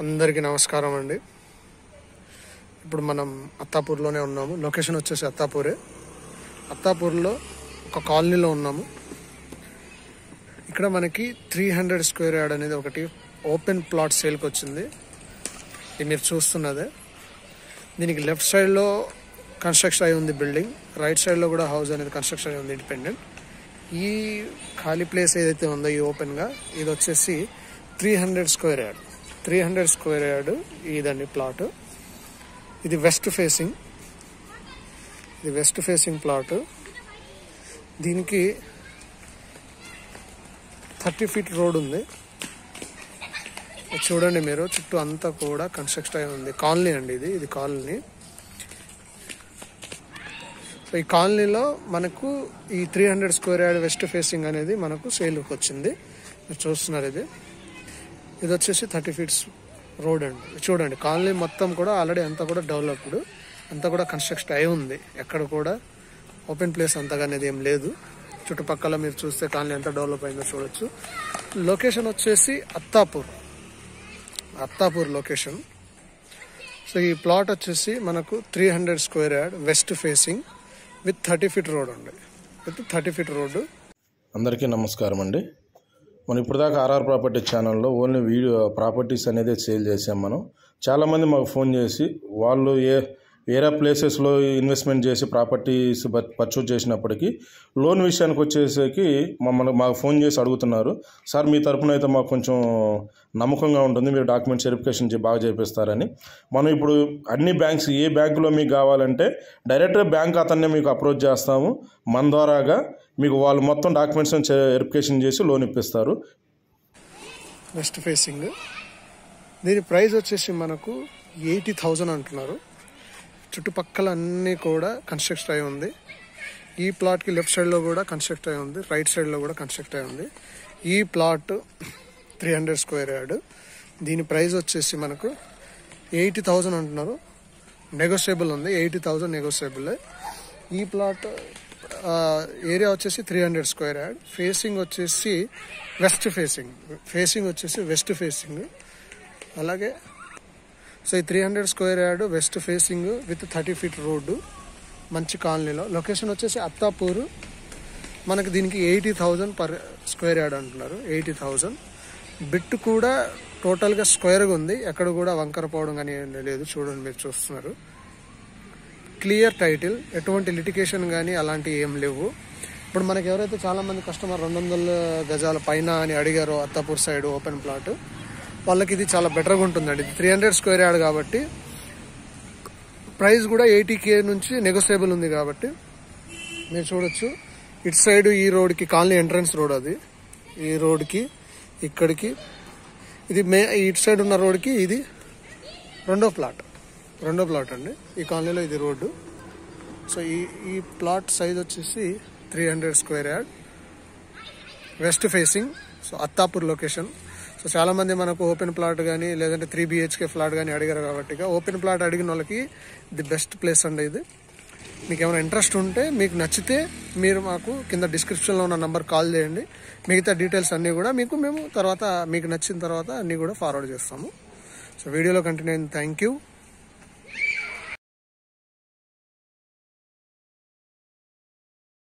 అందరికీ నమస్కారం అండి ఇప్పుడు మనం అత్తాపూర్లోనే ఉన్నాము లొకేషన్ వచ్చేసి అత్తాపూరే అత్తాపూర్లో ఒక కాలనీలో ఉన్నాము ఇక్కడ మనకి త్రీ హండ్రెడ్ స్క్వేర్ యార్డ్ అనేది ఒకటి ఓపెన్ ప్లాట్ సేల్కి వచ్చింది ఇది మీరు చూస్తున్నదే దీనికి లెఫ్ట్ సైడ్లో కన్స్ట్రక్షన్ అయి ఉంది బిల్డింగ్ రైట్ సైడ్లో కూడా హౌస్ అనేది కన్స్ట్రక్షన్ అయి ఉంది ఇండిపెండెంట్ ఈ ఖాళీ ప్లేస్ ఏదైతే ఉందో ఈ ఓపెన్గా ఇది వచ్చేసి three hundred square yard three hundred square yard ఇదండి ప్లాట్ ఇది వెస్ట్ ఫేసింగ్ ఇది వెస్ట్ ఫేసింగ్ ప్లాట్ దీనికి థర్టీ ఫీట్ రోడ్ ఉంది చూడండి మీరు చుట్టూ అంతా కూడా కన్స్ట్రక్షన్ అయి ఉంది కాలనీ అండి ఇది ఇది కాలనీ సో ఈ కాలనీలో మనకు ఈ three hundred square yard west facing అనేది మనకు సేల్కి వచ్చింది మీరు చూస్తున్నారు ఇది ఇది వచ్చేసి థర్టీ ఫీట్స్ రోడ్ అండి చూడండి కాలనీ మొత్తం కూడా ఆల్రెడీ అంతా కూడా డెవలప్డ్ అంతా కూడా కన్స్ట్రక్షన్ అయి ఉంది ఎక్కడ కూడా ఓపెన్ ప్లేస్ అంతగా అనేది ఏం లేదు చుట్టుపక్కల మీరు చూస్తే కాలనీ ఎంత డెవలప్ అయిందో చూడొచ్చు లొకేషన్ వచ్చేసి అత్తాపూర్ అత్తాపూర్ లొకేషన్ సో ఈ ప్లాట్ వచ్చేసి మనకు three hundred square yard west facing with thirty feet road ఉంది విత్ థర్టీ ఫీట్ రోడ్డు అందరికీ నమస్కారం అండి మనం ఇప్పటిదాకా ఆర్ఆర్ ప్రాపర్టీ ఛానల్లో ఓన్లీ వీడియో ప్రాపర్టీస్ అనేది సేల్ చేసాం మనం చాలామంది మాకు ఫోన్ చేసి వాళ్ళు ఏ వేరే ప్లేసెస్లో ఇన్వెస్ట్మెంట్ చేసి ప్రాపర్టీస్ పర్చేజ్ చేసినప్పటికీ లోన్ విషయానికి వచ్చేసరికి మమ్మల్ని మాకు ఫోన్ చేసి అడుగుతున్నారు సార్ మీ తరపున అయితే మాకు కొంచెం నమ్మకంగా ఉంటుంది మీరు డాక్యుమెంట్స్ వెరిఫికేషన్ చే- బాగా చేపిస్తారని మనం ఇప్పుడు అన్ని బ్యాంక్స్ ఏ బ్యాంకులో మీకు కావాలంటే డైరెక్ట్గా బ్యాంక్ అతన్నే మీకు అప్రోచ్ చేస్తాము మన ద్వారాగా మీకు వాళ్ళు మొత్తం డాక్యుమెంట్స్ వెరిఫికేషన్ చేసి లోన్ ఇప్పిస్తారు వెస్ట్ ఫేసింగ్ దీని ప్రైస్ వచ్చేసి మనకు ఎయిటీ థౌజండ్ అంటున్నారు చుట్టుపక్కల అన్నీ కూడా కన్స్ట్రక్ట్ అయి ఉంది ఈ ప్లాట్కి లెఫ్ట్ సైడ్లో కూడా కన్స్ట్రక్ట్ అయి ఉంది రైట్ సైడ్లో కూడా కన్స్ట్రక్ట్ అయి ఉంది ఈ plot three hundred square yard దీని ప్రైస్ వచ్చేసి మనకు ఎయిటీ థౌజండ్ అంటున్నారు నెగోషియబుల్ ఉంది ఎయిటీ థౌజండ్ నెగోషియబుల్ ఈ ప్లాట్ ఏరియా వచ్చేసి three hundred square yard facing వచ్చేసి వెస్ట్ ఫేసింగ్ ఫేసింగ్ వచ్చేసి వెస్ట్ ఫేసింగ్ అలాగే సో ఈ three hundred square yard west facing with thirty feet road మంచి కాలనీలో లొకేషన్ వచ్చేసి అత్తాపూరు మనకి దీనికి eighty thousand per square yard అంటున్నారు ఎయిటీ థౌజండ్ బిట్ కూడా టోటల్గా స్క్వేర్గా ఉంది ఎక్కడ కూడా వంకర పోవడం కానీ ఏం లేదు చూడండి మీరు చూస్తున్నారు క్లియర్ టైటిల్ ఎటువంటి లిటికేషన్ కానీ అలాంటివి ఏం లేవు ఇప్పుడు మనకి ఎవరైతే చాలా మంది కస్టమర్ రెండు వందల గజాల పైన అని అడిగారో అత్తాపూర్ సైడ్ ఓపెన్ ప్లాట్ వాళ్ళకి ఇది చాలా బెటర్గా ఉంటుందండి ఇది త్రీ హండ్రెడ్ స్క్వేర్ యార్డ్ కాబట్టి ప్రైస్ కూడా ఎయిటీ కే నుంచి నెగోసియబుల్ ఉంది కాబట్టి మీరు చూడొచ్చు ఇటు సైడ్ ఈ రోడ్కి కాలనీ ఎంట్రన్స్ రోడ్ అది ఈ రోడ్కి ఇక్కడికి ఇది మే ఇటు సైడ్ ఉన్న రోడ్కి ఇది రెండో ప్లాట్ రెండో ప్లాట్ అండి ఈ కాలనీలో ఇది రోడ్డు సో ఈ ఈ ప్లాట్ సైజ్ వచ్చేసి three hundred square yard west facing so Attapur location so చాలా మంది మనకు ఓపెన్ ప్లాట్ కానీ లేదంటే త్రీ బిహెచ్కే ఫ్లాట్ కానీ అడిగారు కాబట్టి ఇక ఓపెన్ ప్లాట్ అడిగిన వాళ్ళకి ది బెస్ట్ ప్లేస్ అండి ఇది మీకు ఏమైనా ఇంట్రెస్ట్ ఉంటే మీకు నచ్చితే మీరు మాకు కింద డిస్క్రిప్షన్లో ఉన్న నంబర్ కాల్ చేయండి మిగతా డీటెయిల్స్ అన్నీ కూడా మీకు మేము తర్వాత మీకు నచ్చిన తర్వాత అన్నీ కూడా ఫార్వర్డ్ చేస్తాము సో వీడియోలో కంటిన్యూ అయింది థ్యాంక్ యూ